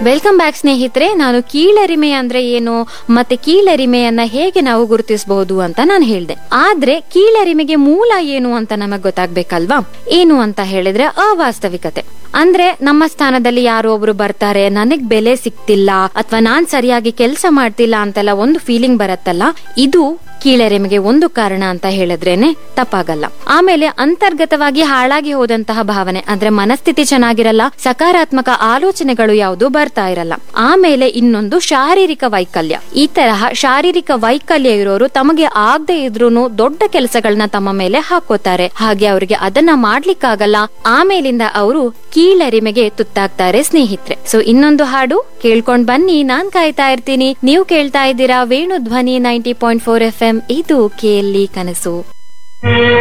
welcome back ಸ್ನೇಹಿತರೆ ನಾನು ಕೀಳರಿಮೆ ಅಂದ್ರೆ ಏನು ಮತ್ತೆ ಕೀಳರಿಮೆಯನ್ನ ಹೇಗೆ ನಾವು ಗುರುತಿಸಬಹುದು ಅಂತ ನಾನು ಹೇಳ್ದೆ ಆದ್ರೆ ಕೀಳರಿಮೆಗೆ ಮೂಲ ಏನು ಅಂತ ನಮಗ್ ಗೊತ್ತಾಗ್ಬೇಕಲ್ವಾ ಏನು ಅಂತ ಹೇಳಿದ್ರೆ ಅವಾಸ್ತವಿಕತೆ ಅಂದ್ರೆ ನಮ್ಮ ಸ್ಥಾನದಲ್ಲಿ ಯಾರೋ ಒಬ್ರು ಬರ್ತಾರೆ ನನಗ್ ಬೆಲೆ ಸಿಕ್ತಿಲ್ಲ ಅಥವಾ ನಾನ್ ಸರಿಯಾಗಿ ಕೆಲಸ ಮಾಡ್ತಿಲ್ಲ ಅಂತೆಲ್ಲ ಒಂದು ಫೀಲಿಂಗ್ ಬರತ್ತಲ್ಲ ಇದು ಕೀಳರಿಮೆಗೆ ಒಂದು ಕಾರಣ ಅಂತ ಹೇಳಿದ್ರೇನೆ ತಪ್ಪಾಗಲ್ಲ ಆಮೇಲೆ ಅಂತರ್ಗತವಾಗಿ ಹಾಳಾಗಿ ಹೋದಂತಹ ಭಾವನೆ ಅಂದ್ರೆ ಮನಸ್ಥಿತಿ ಚೆನ್ನಾಗಿರಲ್ಲ ಸಕಾರಾತ್ಮಕ ಆಲೋಚನೆಗಳು ಯಾವುದು ಬರ್ತಾ ಇರಲ್ಲ ಆಮೇಲೆ ಇನ್ನೊಂದು ಶಾರೀರಿಕ ವೈಕಲ್ಯ ಈ ತರಹ ಶಾರೀರಿಕ ವೈಕಲ್ಯ ಇರೋರು ತಮಗೆ ಆಗದೆ ಇದ್ರೂನು ದೊಡ್ಡ ಕೆಲಸಗಳನ್ನ ತಮ್ಮ ಮೇಲೆ ಹಾಕೋತಾರೆ ಹಾಗೆ ಅವರಿಗೆ ಅದನ್ನ ಮಾಡ್ಲಿಕ್ಕಾಗಲ್ಲ ಆಮೇಲಿಂದ ಅವರು ಕೀಳರಿಮೆಗೆ ತುತ್ತಾಗ್ತಾರೆ ಸ್ನೇಹಿತರೆ ಸೊ ಇನ್ನೊಂದು ಹಾಡು ಕೇಳ್ಕೊಂಡ್ ಬನ್ನಿ ನಾನ್ ಕಾಯ್ತಾ ಇರ್ತೀನಿ ನೀವು ಕೇಳ್ತಾ ಇದ್ದೀರಾ Venu Dhwani ninety point four FM ಎಂ ಇದು ಕೇಳಿ ಕನಸು